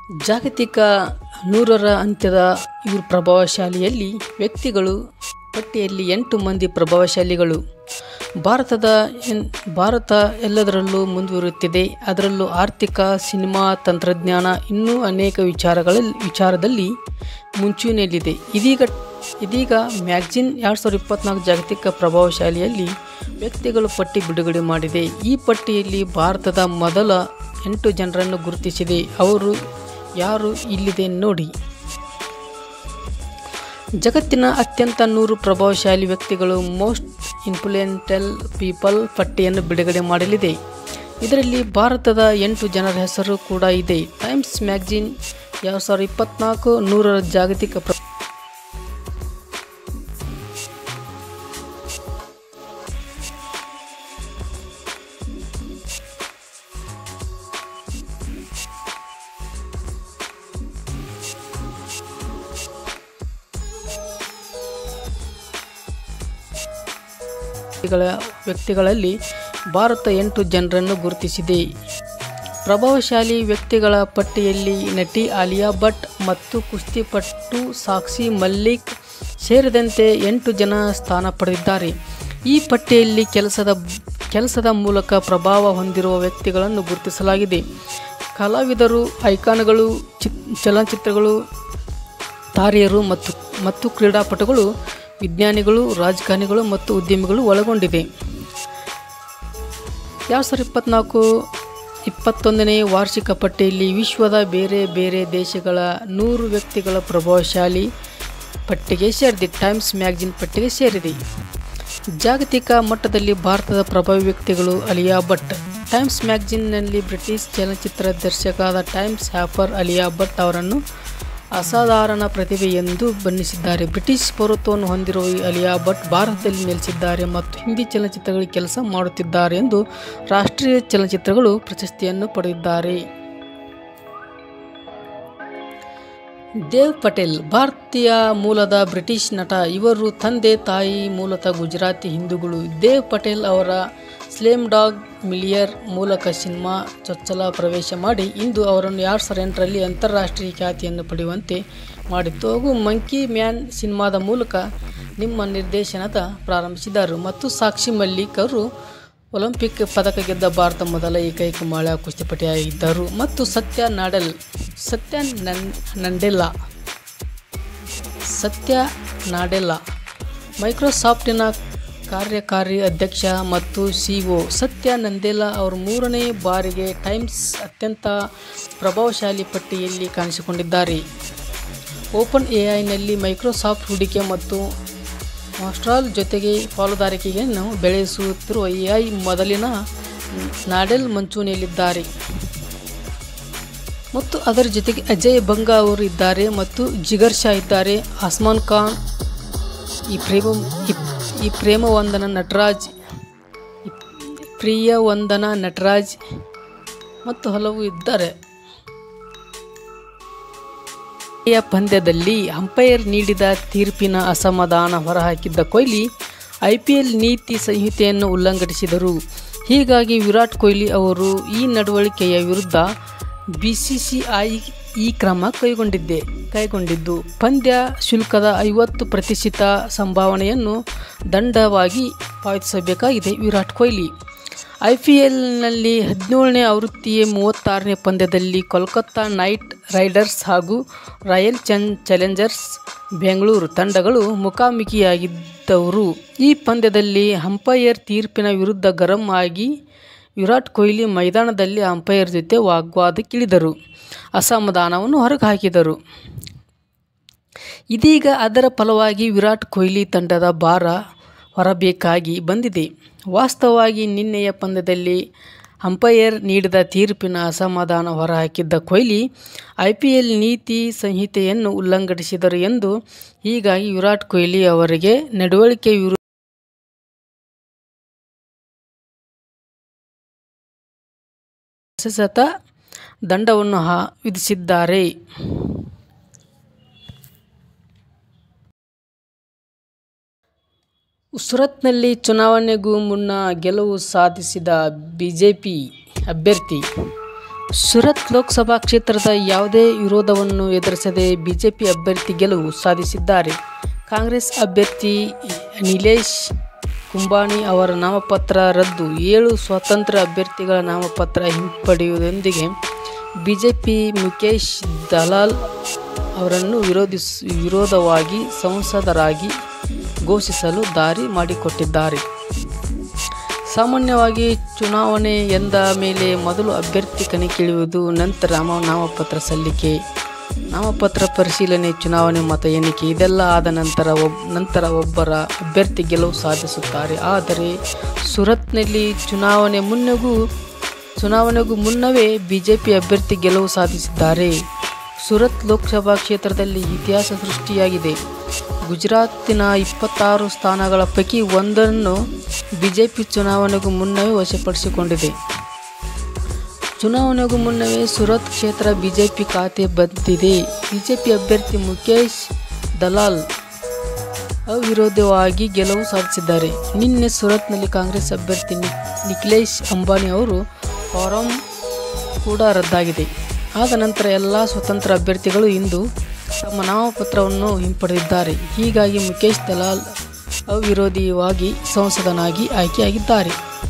ಜಾಗತಿಕ ನೂರರ ಅಂತ್ಯದ ಇವರು ಪ್ರಭಾವಶಾಲಿಯಲ್ಲಿ ವ್ಯಕ್ತಿಗಳು ಪಟ್ಟಿಯಲ್ಲಿ ಎಂಟು ಮಂದಿ ಪ್ರಭಾವಶಾಲಿಗಳು ಭಾರತದ ಎನ್ ಭಾರತ ಎಲ್ಲದರಲ್ಲೂ ಮುಂದುವರಿಯುತ್ತಿದೆ ಅದರಲ್ಲೂ ಆರ್ಥಿಕ ಸಿನಿಮಾ ತಂತ್ರಜ್ಞಾನ ಇನ್ನೂ ಅನೇಕ ವಿಚಾರಗಳಲ್ಲಿ ವಿಚಾರದಲ್ಲಿ ಮುಂಚೂಣಿಯಲ್ಲಿದೆ ಇದೀಗ ಇದೀಗ ಮ್ಯಾಗ್ಜಿನ್ ಎರಡು ಸಾವಿರದ ಇಪ್ಪತ್ನಾಲ್ಕು ಜಾಗತಿಕ ಪ್ರಭಾವಶಾಲಿಯಲ್ಲಿ ವ್ಯಕ್ತಿಗಳು ಪಟ್ಟಿ ಬಿಡುಗಡೆ ಮಾಡಿದೆ ಈ ಪಟ್ಟಿಯಲ್ಲಿ ಭಾರತದ ಮೊದಲ ಎಂಟು ಜನರನ್ನು ಗುರುತಿಸಿದೆ ಅವರು ಯಾರು ಇಲ್ಲಿದೆ ನೋಡಿ ಜಗತ್ತಿನ ಅತ್ಯಂತ ನೂರು ಪ್ರಭಾವಶಾಲಿ ವ್ಯಕ್ತಿಗಳು ಮೋಸ್ಟ್ ಇನ್ಫ್ಲುಯೆಂಟಲ್ ಪೀಪಲ್ ಪಟ್ಟಿಯನ್ನು ಬಿಡುಗಡೆ ಮಾಡಲಿದೆ ಇದರಲ್ಲಿ ಭಾರತದ ಎಂಟು ಜನರ ಹೆಸರು ಕೂಡ ಇದೆ ಟೈಮ್ಸ್ ಮ್ಯಾಗ್ಜಿನ್ ಎರಡು ಸಾವಿರದ ಇಪ್ಪತ್ನಾಲ್ಕು ನೂರರ ಜಾಗತಿಕ ಪ್ರ ವ್ಯಕ್ತಿಗಳ ವ್ಯಕ್ತಿಗಳಲ್ಲಿ ಭಾರತ ಎಂಟು ಜನರನ್ನು ಗುರುತಿಸಿದೆ ಪ್ರಭಾವಶಾಲಿ ವ್ಯಕ್ತಿಗಳ ಪಟ್ಟಿಯಲ್ಲಿ ನಟಿ ಆಲಿಯಾ ಭಟ್ ಮತ್ತು ಕುಸ್ತಿಪಟ್ಟು ಸಾಕ್ಷಿ ಮಲ್ಲಿಕ್ ಸೇರಿದಂತೆ ಎಂಟು ಜನ ಸ್ಥಾನ ಪಡೆದಿದ್ದಾರೆ ಈ ಪಟ್ಟಿಯಲ್ಲಿ ಕೆಲಸದ ಕೆಲಸದ ಮೂಲಕ ಪ್ರಭಾವ ಹೊಂದಿರುವ ವ್ಯಕ್ತಿಗಳನ್ನು ಗುರುತಿಸಲಾಗಿದೆ ಕಲಾವಿದರು ಐಕಾನ್ಗಳು ಚಿತ್ ಚಲನಚಿತ್ರಗಳು ತಾರೆಯರು ಮತ್ತು ಮತ್ತು ಕ್ರೀಡಾಪಟುಗಳು ವಿಜ್ಞಾನಿಗಳು ರಾಜಕಾರಣಿಗಳು ಮತ್ತು ಉದ್ಯಮಿಗಳು ಒಳಗೊಂಡಿದೆ ಎರಡು ಸಾವಿರದ ಇಪ್ಪತ್ತ್ನಾಲ್ಕು ಇಪ್ಪತ್ತೊಂದನೇ ವಾರ್ಷಿಕ ಪಟ್ಟಿಯಲ್ಲಿ ವಿಶ್ವದ ಬೇರೆ ಬೇರೆ ದೇಶಗಳ ನೂರು ವ್ಯಕ್ತಿಗಳ ಪ್ರಭಾವಶಾಲಿ ಪಟ್ಟಿಗೆ ಸೇರಿದೆ ಟೈಮ್ಸ್ ಮ್ಯಾಗ್ಜಿನ್ ಪಟ್ಟಿಗೆ ಸೇರಿದೆ ಜಾಗತಿಕ ಮಟ್ಟದಲ್ಲಿ ಭಾರತದ ಪ್ರಭಾವಿ ವ್ಯಕ್ತಿಗಳು ಅಲಿಯಾ ಭಟ್ ಟೈಮ್ಸ್ ಮ್ಯಾಗ್ಜಿನ್ನಲ್ಲಿ ಬ್ರಿಟಿಷ್ ಚಲನಚಿತ್ರ ದರ್ಶಕರಾದ ಟೈಮ್ಸ್ ಹ್ಯಾಫರ್ ಅಲಿಯಾ ಭಟ್ ಅವರನ್ನು ಅಸಾಧಾರಣ ಪ್ರತಿಭೆ ಎಂದು ಬಣ್ಣಿಸಿದ್ದಾರೆ ಬ್ರಿಟಿಷ್ ಪೌರತ್ವವನ್ನು ಹೊಂದಿರುವ ಈ ಅಲಿಯಾ ಭಟ್ ಭಾರತದಲ್ಲಿ ನೆಲೆಸಿದ್ದಾರೆ ಮತ್ತು ಹಿಂದಿ ಚಲನಚಿತ್ರಗಳಿಗೆ ಕೆಲಸ ಮಾಡುತ್ತಿದ್ದಾರೆ ಎಂದು ರಾಷ್ಟ್ರೀಯ ಚಲನಚಿತ್ರಗಳು ಪ್ರಶಸ್ತಿಯನ್ನು ಪಡೆದಿದ್ದಾರೆ ದೇವ್ ಪಟೇಲ್ ಭಾರತೀಯ ಮೂಲದ ಬ್ರಿಟಿಷ್ ನಟ ಇವರು ತಂದೆ ತಾಯಿ ಮೂಲತಃ ಗುಜರಾತಿ ಹಿಂದೂಗಳು ದೇವ್ ಪಟೇಲ್ ಅವರ ಸ್ಲೇಮ್ ಡಾಗ್ ಮಿಲಿಯರ್ ಮೂಲಕ ಸಿನಿಮಾ ಚೊಚ್ಚಲ ಪ್ರವೇಶ ಮಾಡಿ ಇಂದು ಅವರನ್ನು ಎರಡು ಸಾವಿರದ ಎಂಟರಲ್ಲಿ ಅಂತಾರಾಷ್ಟ್ರೀಯ ಖ್ಯಾತಿಯನ್ನು ಪಡೆಯುವಂತೆ ಮಾಡಿತ್ತು ಹಾಗೂ ಮಂಕಿ ಮ್ಯಾನ್ ಸಿನಿಮಾದ ಮೂಲಕ ನಿಮ್ಮ ನಿರ್ದೇಶನದ ಪ್ರಾರಂಭಿಸಿದರು ಮತ್ತು ಸಾಕ್ಷಿ ಮಲ್ಲಿಕ್ ಅವರು ಒಲಿಂಪಿಕ್ ಪದಕ ಗೆದ್ದ ಭಾರತ ಮೊದಲ ಏಕೈಕ ಮಹಿಳಾ ಕುಸ್ತಿಪಟಿಯಾಗಿದ್ದರು ಮತ್ತು ಸತ್ಯ ನಾಡೆಲ್ ಸತ್ಯ ನನ್ ನಂಡೆಲ್ಲಾ ಸತ್ಯ ನಾಡೆಲ್ಲಾ ಮೈಕ್ರೋಸಾಫ್ಟಿನ ಕಾರ್ಯಕಾರಿ ಅಧ್ಯಕ್ಷ ಮತ್ತು ಸಿಒ ಸತ್ಯ ನಂದೆಲ್ಲಾ ಅವರು ಮೂರನೇ ಬಾರಿಗೆ ಟೈಮ್ಸ್ ಅತ್ಯಂತ ಪ್ರಭಾವಶಾಲಿ ಪಟ್ಟಿಯಲ್ಲಿ ಕಾಣಿಸಿಕೊಂಡಿದ್ದಾರೆ ಓಪನ್ ಎಐನಲ್ಲಿ ಮೈಕ್ರೋಸಾಫ್ಟ್ ಹೂಡಿಕೆ ಮತ್ತು ಮಾಸ್ಟ್ರಾಲ್ ಜೊತೆಗೆ ಪಾಲುದಾರಿಕೆಯನ್ನು ಬೆಳೆಸುತ್ತಿರುವ ಎಐ ಮೊದಲಿನ ನಾಡೆಲ್ ಮಂಚೂಣಿಯಲ್ಲಿದ್ದಾರೆ ಮತ್ತು ಅದರ ಜೊತೆಗೆ ಅಜಯ್ ಬಂಗಾ ಅವರು ಇದ್ದಾರೆ ಮತ್ತು ಜಿಗರ್ ಶಾ ಇದ್ದಾರೆ ಆಸ್ಮಾನ್ ಖಾನ್ ಈ ಪ್ರೇಮ ಈ- ಈ ಪ್ರೇಮವಂದನ ನಟರಾಜ್ ಈ ಪ್ರಿಯವಂದನ ನಟರಾಜ್ ಮತ್ತು ಹಲವು ಇದ್ದಾರೆ ಈ ಪಂದ್ಯದಲ್ಲಿ ಅಂಪೈರ್ ನೀಡಿದ ತೀರ್ಪಿನ ಅಸಮಾಧಾನ ಹೊರಹಾಕಿದ್ದ ಕೊಹ್ಲಿ ಐಪಿಎಲ್ ನೀತಿ ಸಂಹಿತೆಯನ್ನು ಉಲ್ಲಂಘಿಸಿದರು ಹೀಗಾಗಿ ವಿರಾಟ್ ಕೊಹ್ಲಿ ಅವರು ಈ ನಡವಳಿಕೆಯ ವಿರುದ್ಧ ಬಿಸಿಸಿಐ ಈ ಕ್ರಮ ಕೈಗೊಂಡಿದ್ದೆ ಕೈಗೊಂಡಿದ್ದು ಪಂದ್ಯ ಶುಲ್ಕದ ಐವತ್ತು ಪ್ರತಿಶತ ಸಂಭಾವನೆಯನ್ನು ದಂಡವಾಗಿ ಪಾವತಿಸಬೇಕಾಗಿದೆ ವಿರಾಟ್ ಕೊಹ್ಲಿ ಐ ಪಿ ಎಲ್ನಲ್ಲಿ ಹದಿನೇಳನೇ ಆವೃತ್ತಿಯ ಮೂವತ್ತಾರನೇ ಪಂದ್ಯದಲ್ಲಿ ಕೋಲ್ಕತ್ತಾ ನೈಟ್ ರೈಡರ್ಸ್ ಹಾಗೂ ರಾಯಲ್ ಚನ್ ಚಾಲೆಂಜರ್ಸ್ ಬೆಂಗಳೂರು ತಂಡಗಳು ಮುಖಾಮುಖಿಯಾಗಿದ್ದವರು ಈ ಪಂದ್ಯದಲ್ಲಿ ಅಂಪೈರ್ ತೀರ್ಪಿನ ವಿರುದ್ಧ ಗರಂ ಆಗಿ ವಿರಾಟ್ ಕೊಹ್ಲಿ ಮೈದಾನದಲ್ಲಿ ಅಂಪೈರ್ ಜೊತೆ ವಾಗ್ವಾದಕ್ಕಿಳಿದರು ಅಸಮಾಧಾನವನ್ನು ಹೊರಗೆ ಹಾಕಿದರು ಇದೀಗ ಅದರ ಫಲವಾಗಿ ವಿರಾಟ್ ಕೊಹ್ಲಿ ತಂಡದ ಭಾರ ಹೊರಬೇಕಾಗಿ ಬಂದಿದೆ ವಾಸ್ತವವಾಗಿ ನಿನ್ನೆಯ ಪಂದ್ಯದಲ್ಲಿ ಅಂಪೈರ್ ನೀಡಿದ ತೀರ್ಪಿನ ಅಸಮಾಧಾನ ಹೊರಹಾಕಿದ್ದ ಕೊಹ್ಲಿ ಐ ಪಿ ಎಲ್ ನೀತಿ ಸಂಹಿತೆಯನ್ನು ಉಲ್ಲಂಘಿಸಿದರು ಎಂದು ಹೀಗಾಗಿ ವಿರಾಟ್ ಕೊಹ್ಲಿ ಅವರಿಗೆ ನಡವಳಿಕೆ ವಿರು ಸತತ ದಂಡವನ್ನು ಹಾ ವಿಧಿಸಿದ್ದಾರೆ ಸುರತ್ನಲ್ಲಿ ಚುನಾವಣೆಗೂ ಮುನ್ನ ಗೆಲುವು ಸಾಧಿಸಿದ ಬಿಜೆಪಿ ಅಭ್ಯರ್ಥಿ ಸುರತ್ ಲೋಕಸಭಾ ಕ್ಷೇತ್ರದ ಯಾವುದೇ ವಿರೋಧವನ್ನು ಎದುರಿಸದೆ ಬಿಜೆಪಿ ಅಭ್ಯರ್ಥಿ ಗೆಲುವು ಸಾಧಿಸಿದ್ದಾರೆ ಕಾಂಗ್ರೆಸ್ ಅಭ್ಯರ್ಥಿ ನಿಲೇಶ್ ಕುಂಬಾಣಿ ಅವರ ನಾಮಪತ್ರ ರದ್ದು ಏಳು ಸ್ವತಂತ್ರ ಅಭ್ಯರ್ಥಿಗಳ ನಾಮಪತ್ರ ಹಿಂಪಡೆಯುವುದರೊಂದಿಗೆ ಬಿಜೆಪಿ ಮುಖೇಶ್ ದಲಾಲ್ ಅವರನ್ನು ವಿರೋಧಿಸ್ ವಿರೋಧವಾಗಿ ಸಂಸದರಾಗಿ ಘೋಷಿಸಲು ದಾರಿ ಮಾಡಿಕೊಟ್ಟಿದ್ದಾರೆ ಸಾಮಾನ್ಯವಾಗಿ ಚುನಾವಣೆ ಎಂದ ಮೇಲೆ ಮೊದಲು ಅಭ್ಯರ್ಥಿ ಕಣಕ್ಕಿಳಿಯುವುದು ನಂತರ ನಾಮ ನಾಮಪತ್ರ ಸಲ್ಲಿಕೆ ನಾಮಪತ್ರ ಪರಿಶೀಲನೆ ಚುನಾವಣೆ ಮತ ಎಣಿಕೆ ಇದೆಲ್ಲ ಆದ ನಂತರ ಒಬ್ ನಂತರ ಒಬ್ಬರ ಅಭ್ಯರ್ಥಿ ಗೆಲುವು ಸಾಧಿಸುತ್ತಾರೆ ಆದರೆ ಸುರತ್ನಲ್ಲಿ ಚುನಾವಣೆ ಮುನ್ನಗೂ ಚುನಾವಣೆಗೂ ಮುನ್ನವೇ ಬಿಜೆಪಿ ಅಭ್ಯರ್ಥಿ ಗೆಲುವು ಸಾಧಿಸಿದ್ದಾರೆ ಸುರತ್ ಲೋಕಸಭಾ ಕ್ಷೇತ್ರದಲ್ಲಿ ಇತಿಹಾಸ ಸೃಷ್ಟಿಯಾಗಿದೆ ಗುಜರಾತಿನ ಇಪ್ಪತ್ತಾರು ಸ್ಥಾನಗಳ ಪೈಕಿ ಒಂದನ್ನು ಬಿಜೆಪಿ ಚುನಾವಣೆಗೂ ಮುನ್ನವೇ ವಶಪಡಿಸಿಕೊಂಡಿದೆ ಚುನಾವಣೆಗೂ ಮುನ್ನವೇ ಸುರತ್ ಕ್ಷೇತ್ರ ಬಿಜೆಪಿ ಖಾತೆ ಬಂದಿದೆ ಬಿಜೆಪಿ ಅಭ್ಯರ್ಥಿ ಮುಖೇಶ್ ದಲಾಲ್ ಅವಿರೋಧವಾಗಿ ಗೆಲುವು ಸಾಧಿಸಿದ್ದಾರೆ ನಿನ್ನೆ ಸುರತ್ನಲ್ಲಿ ಕಾಂಗ್ರೆಸ್ ಅಭ್ಯರ್ಥಿ ನಿ ನಿಖಿಲೇಶ್ ಅಂಬಾನಿ ಅವರು ಫಾರಂ ಕೂಡ ರದ್ದಾಗಿದೆ ಆದ ನಂತರ ಎಲ್ಲ ಸ್ವತಂತ್ರ ಅಭ್ಯರ್ಥಿಗಳು ಇಂದು ತಮ್ಮ ನಾಮಪತ್ರವನ್ನು ಹಿಂಪಡೆದಿದ್ದಾರೆ ಹೀಗಾಗಿ ಮುಖೇಶ್ ದಲಾಲ್ ಅವಿರೋಧಿಯಾಗಿ ಸಂಸದನಾಗಿ ಆಯ್ಕೆಯಾಗಿದ್ದಾರೆ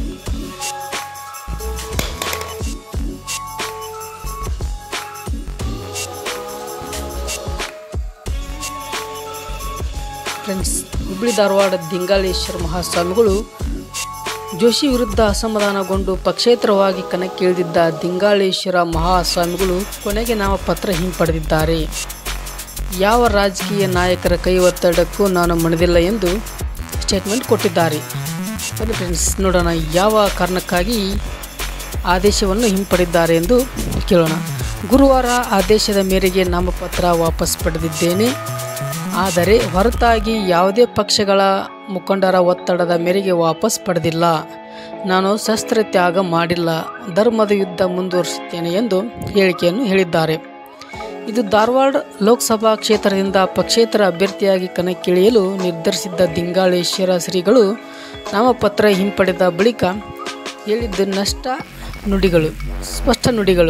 ಫ್ರೆಂಡ್ಸ್ ಹುಬ್ಬಳ್ಳಿ ಧಾರವಾಡ ದಿಂಗಾಲೇಶ್ವರ ಮಹಾಸ್ವಾಮಿಗಳು ಜೋಶಿ ವಿರುದ್ಧ ಅಸಮಾಧಾನಗೊಂಡು ಪಕ್ಷೇತರವಾಗಿ ಕಣಕ್ಕಿಳಿದಿದ್ದ ದಿಂಗಾಳೇಶ್ವರ ಮಹಾಸ್ವಾಮಿಗಳು ಕೊನೆಗೆ ನಾಮಪತ್ರ ಹಿಂಪಡೆದಿದ್ದಾರೆ ಯಾವ ರಾಜಕೀಯ ನಾಯಕರ ಕೈ ಒತ್ತಡಕ್ಕೂ ನಾನು ಮಣಿದಿಲ್ಲ ಎಂದು ಸ್ಟೇಟ್ಮೆಂಟ್ ಕೊಟ್ಟಿದ್ದಾರೆ ಬನ್ನಿ ಫ್ರೆಂಡ್ಸ್ ನೋಡೋಣ ಯಾವ ಕಾರಣಕ್ಕಾಗಿ ಆದೇಶವನ್ನು ಹಿಂಪಡೆದಿದ್ದಾರೆ ಎಂದು ಕೇಳೋಣ ಗುರುವಾರ ಆದೇಶದ ಮೇರೆಗೆ ನಾಮಪತ್ರ ವಾಪಸ್ ಪಡೆದಿದ್ದೇನೆ ಆದರೆ ಹೊರತಾಗಿ ಯಾವುದೇ ಪಕ್ಷಗಳ ಮುಖಂಡರ ಒತ್ತಡದ ಮೇರೆಗೆ ವಾಪಸ್ ಪಡೆದಿಲ್ಲ ನಾನು ಶಸ್ತ್ರತ್ಯಾಗ ಮಾಡಿಲ್ಲ ಧರ್ಮದ ಯುದ್ಧ ಮುಂದುವರಿಸುತ್ತೇನೆ ಎಂದು ಹೇಳಿಕೆಯನ್ನು ಹೇಳಿದ್ದಾರೆ ಇದು ಧಾರವಾಡ ಲೋಕಸಭಾ ಕ್ಷೇತ್ರದಿಂದ ಪಕ್ಷೇತರ ಅಭ್ಯರ್ಥಿಯಾಗಿ ಕಣಕ್ಕಿಳಿಯಲು ನಿರ್ಧರಿಸಿದ್ದ ದಿಂಗಾಳೇಶ್ವರ ಶ್ರೀಗಳು ನಾಮಪತ್ರ ಹಿಂಪಡೆದ ಬಳಿಕ ಹೇಳಿದ್ದ ನಷ್ಟ ನುಡಿಗಳು ಸ್ಪಷ್ಟ ನುಡಿಗಳು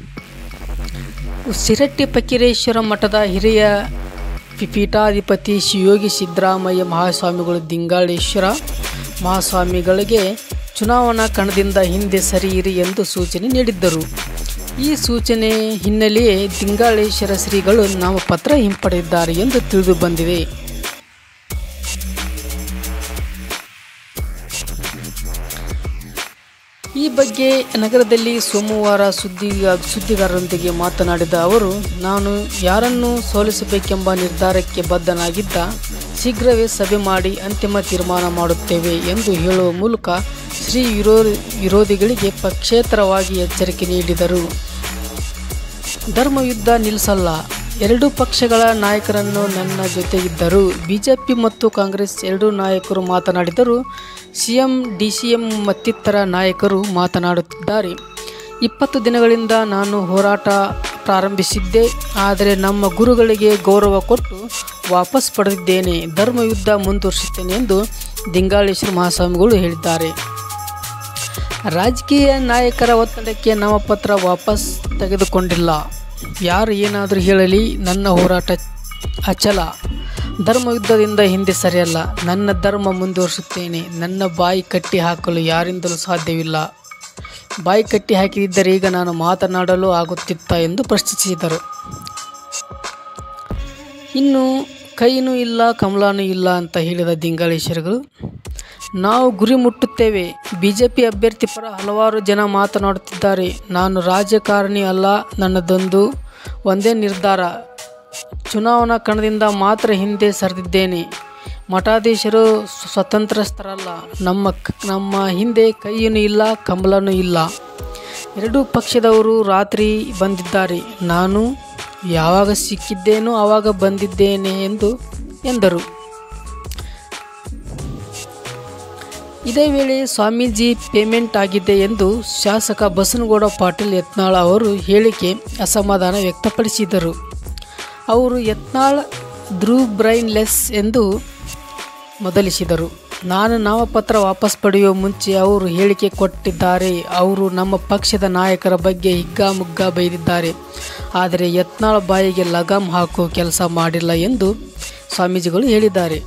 ಸಿರಟ್ಟಿ ಫಕೀರೇಶ್ವರ ಮಠದ ಹಿರಿಯ ಪಿ- ಪೀಠಾಧಿಪತಿ ಶಿವಯೋಗಿ ಸಿದ್ದರಾಮಯ್ಯ ಮಹಾಸ್ವಾಮಿಗಳು ದಿಂಗಾಳೇಶ್ವರ ಮಹಾಸ್ವಾಮಿಗಳಿಗೆ ಚುನಾವಣಾ ಕಣದಿಂದ ಹಿಂದೆ ಸರಿಯಿರಿ ಎಂದು ಸೂಚನೆ ನೀಡಿದ್ದರು ಈ ಸೂಚನೆ ಹಿನ್ನೆಲೆಯೇ ದಿಂಗಾಳೇಶ್ವರ ಶ್ರೀಗಳು ನಾಮಪತ್ರ ಹಿಂಪಡೆದಿದ್ದಾರೆ ಎಂದು ತಿಳಿದು ಬಂದಿದೆ ಈ ಬಗ್ಗೆ ನಗರದಲ್ಲಿ ಸೋಮವಾರ ಸುದ್ದಿಗ ಸುದ್ದಿಗಾರರೊಂದಿಗೆ ಮಾತನಾಡಿದ ಅವರು ನಾನು ಯಾರನ್ನು ಸೋಲಿಸಬೇಕೆಂಬ ನಿರ್ಧಾರಕ್ಕೆ ಬದ್ಧನಾಗಿದ್ದ ಶೀಘ್ರವೇ ಸಭೆ ಮಾಡಿ ಅಂತಿಮ ತೀರ್ಮಾನ ಮಾಡುತ್ತೇವೆ ಎಂದು ಹೇಳುವ ಮೂಲಕ ಶ್ರೀ ವಿರೋ ವಿರೋಧಿಗಳಿಗೆ ಪಕ್ಷೇತರವಾಗಿ ಎಚ್ಚರಿಕೆ ನೀಡಿದರು ಧರ್ಮಯುದ್ಧ ನಿಲ್ಲಿಸಲ್ಲ ಎರಡೂ ಪಕ್ಷಗಳ ನಾಯಕರನ್ನು ನನ್ನ ಜೊತೆಗಿದ್ದರು ಬಿಜೆಪಿ ಮತ್ತು ಕಾಂಗ್ರೆಸ್ ಎರಡೂ ನಾಯಕರು ಮಾತನಾಡಿದರು ಸಿಎಂ ಡಿಸಿಎಂ ಮತ್ತಿತರ ನಾಯಕರು ಮಾತನಾಡುತ್ತಿದ್ದಾರೆ ಇಪ್ಪತ್ತು ದಿನಗಳಿಂದ ನಾನು ಹೋರಾಟ ಪ್ರಾರಂಭಿಸಿದ್ದೆ ಆದರೆ ನಮ್ಮ ಗುರುಗಳಿಗೆ ಗೌರವ ಕೊಟ್ಟು ವಾಪಸ್ ಪಡೆದಿದ್ದೇನೆ ಧರ್ಮಯುದ್ಧ ಮುಂದುವರಿಸುತ್ತೇನೆ ಎಂದು ದಿಂಗಾಳೇಶ್ವರ ಮಹಾಸ್ವಾಮಿಗಳು ಹೇಳಿದ್ದಾರೆ ರಾಜಕೀಯ ನಾಯಕರ ಒತ್ತಡಕ್ಕೆ ನಾಮಪತ್ರ ವಾಪಸ್ ತೆಗೆದುಕೊಂಡಿಲ್ಲ ಯಾರು ಏನಾದರೂ ಹೇಳಲಿ ನನ್ನ ಹೋರಾಟ ಅಚಲ ಧರ್ಮಯುದ್ಧದಿಂದ ಹಿಂದೆ ಸರಿಯಲ್ಲ ನನ್ನ ಧರ್ಮ ಮುಂದುವರಿಸುತ್ತೇನೆ ನನ್ನ ಬಾಯಿ ಕಟ್ಟಿ ಹಾಕಲು ಯಾರಿಂದಲೂ ಸಾಧ್ಯವಿಲ್ಲ ಬಾಯಿ ಕಟ್ಟಿ ಹಾಕಿದ್ದರೆ ಈಗ ನಾನು ಮಾತನಾಡಲು ಆಗುತ್ತಿತ್ತ ಎಂದು ಪ್ರಶ್ನಿಸಿದರು ಇನ್ನು ಕೈನೂ ಇಲ್ಲ ಕಮಲಾನೂ ಇಲ್ಲ ಅಂತ ಹೇಳಿದ ದಿಂಗಾಳೇಶ್ವರಗಳು ನಾವು ಗುರಿ ಮುಟ್ಟುತ್ತೇವೆ ಬಿ ಜೆ ಪಿ ಅಭ್ಯರ್ಥಿ ಪರ ಹಲವಾರು ಜನ ಮಾತನಾಡುತ್ತಿದ್ದಾರೆ ನಾನು ರಾಜಕಾರಣಿ ಅಲ್ಲ ನನ್ನದೊಂದು ಒಂದೇ ನಿರ್ಧಾರ ಚುನಾವಣಾ ಕಣದಿಂದ ಮಾತ್ರ ಹಿಂದೆ ಸರಿದಿದ್ದೇನೆ ಮಠಾಧೀಶರು ಸ್ವ- ಸ್ವತಂತ್ರಸ್ಥರಲ್ಲ ನಮ್ಮ ಕ- ನಮ್ಮ ಹಿಂದೆ ಕೈಯೂ ಇಲ್ಲ ಕಮಲನೂ ಇಲ್ಲ ಎರಡೂ ಪಕ್ಷದವರು ರಾತ್ರಿ ಬಂದಿದ್ದಾರೆ ನಾನು ಯಾವಾಗ ಸಿಕ್ಕಿದ್ದೇನೋ ಆವಾಗ ಬಂದಿದ್ದೇನೆ ಎಂದು ಎಂದರು ಇದೇ ವೇಳೆ ಸ್ವಾಮೀಜಿ ಪೇಮೆಂಟ್ ಆಗಿದೆ ಎಂದು ಶಾಸಕ ಬಸನಗೌಡ ಪಾಟೀಲ್ ಯತ್ನಾಳ್ ಅವರು ಹೇಳಿಕೆ ಅಸಮಾಧಾನ ವ್ಯಕ್ತಪಡಿಸಿದರು ಅವರು ಯತ್ನಾಳ್ ಧ್ರುವ್ ಬ್ರೈನ್ ಲೆಸ್ ಎಂದು ಮೊದಲಿಸಿದರು ನಾನು ನಾಮಪತ್ರ ವಾಪಸ್ ಪಡೆಯುವ ಮುಂಚೆ ಅವರು ಹೇಳಿಕೆ ಕೊಟ್ಟಿದ್ದಾರೆ ಅವರು ನಮ್ಮ ಪಕ್ಷದ ನಾಯಕರ ಬಗ್ಗೆ ಹಿಗ್ಗಾಮುಗ್ಗಾ ಬೈದಿದ್ದಾರೆ ಆದರೆ ಯತ್ನಾಳ್ ಬಾಯಿಗೆ ಲಗಾಮ್ ಹಾಕುವ ಕೆಲಸ ಮಾಡಿಲ್ಲ ಎಂದು ಸ್ವಾಮೀಜಿಗಳು ಹೇಳಿದ್ದಾರೆ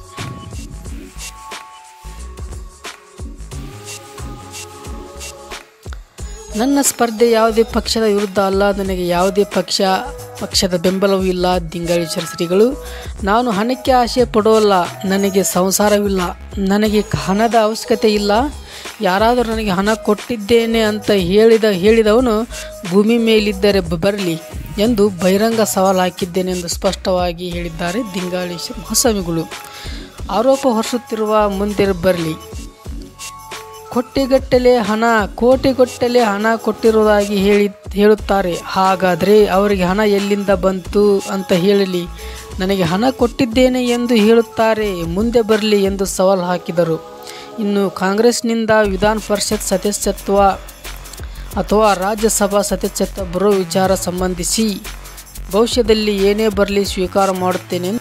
ನನ್ನ ಸ್ಪರ್ಧೆ ಯಾವುದೇ ಪಕ್ಷದ ವಿರುದ್ಧ ಅಲ್ಲ ನನಗೆ ಯಾವುದೇ ಪಕ್ಷ ಪಕ್ಷದ ಬೆಂಬಲವೂ ಇಲ್ಲ ದಿಂಗಾಳೇಶ್ವರ ಶ್ರೀಗಳು ನಾನು ಹಣಕ್ಕೆ ಆಸೆ ಪಡೋಲ್ಲ ನನಗೆ ಸಂಸಾರವಿಲ್ಲ ನನಗೆ ಹಣದ ಅವಶ್ಯಕತೆ ಇಲ್ಲ ಯಾರಾದರೂ ನನಗೆ ಹಣ ಕೊಟ್ಟಿದ್ದೇನೆ ಅಂತ ಹೇಳಿದ ಹೇಳಿದವನು ಭೂಮಿ ಮೇಲಿದ್ದರೆ ಬರಲಿ ಎಂದು ಬಹಿರಂಗ ಸವಾಲು ಹಾಕಿದ್ದೇನೆ ಎಂದು ಸ್ಪಷ್ಟವಾಗಿ ಹೇಳಿದ್ದಾರೆ ದಿಂಗಾಳೇಶ್ವರ ಮಹಾಸ್ವಾಮಿಗಳು ಆರೋಪ ಹೊರಿಸುತ್ತಿರುವ ಮುಂದೆ ಬರಲಿ ಕೋಟಿಗಟ್ಟಲೆ ಹಣ ಕೋಟಿಗಟ್ಟಲೆ ಹಣ ಕೊಟ್ಟಿರುವುದಾಗಿ ಹೇಳಿ ಹೇಳುತ್ತಾರೆ ಹಾಗಾದರೆ ಅವರಿಗೆ ಹಣ ಎಲ್ಲಿಂದ ಬಂತು ಅಂತ ಹೇಳಲಿ ನನಗೆ ಹಣ ಕೊಟ್ಟಿದ್ದೇನೆ ಎಂದು ಹೇಳುತ್ತಾರೆ ಮುಂದೆ ಬರಲಿ ಎಂದು ಸವಾಲು ಹಾಕಿದರು ಇನ್ನು ಕಾಂಗ್ರೆಸ್ನಿಂದ ವಿಧಾನ ಪರಿಷತ್ ಸದಸ್ಯತ್ವ ಅಥವಾ ರಾಜ್ಯಸಭಾ ಸದಸ್ಯತ್ವ ಬರೋ ವಿಚಾರ ಸಂಬಂಧಿಸಿ ಭವಿಷ್ಯದಲ್ಲಿ ಏನೇ ಬರಲಿ ಸ್ವೀಕಾರ ಮಾಡುತ್ತೇನೆ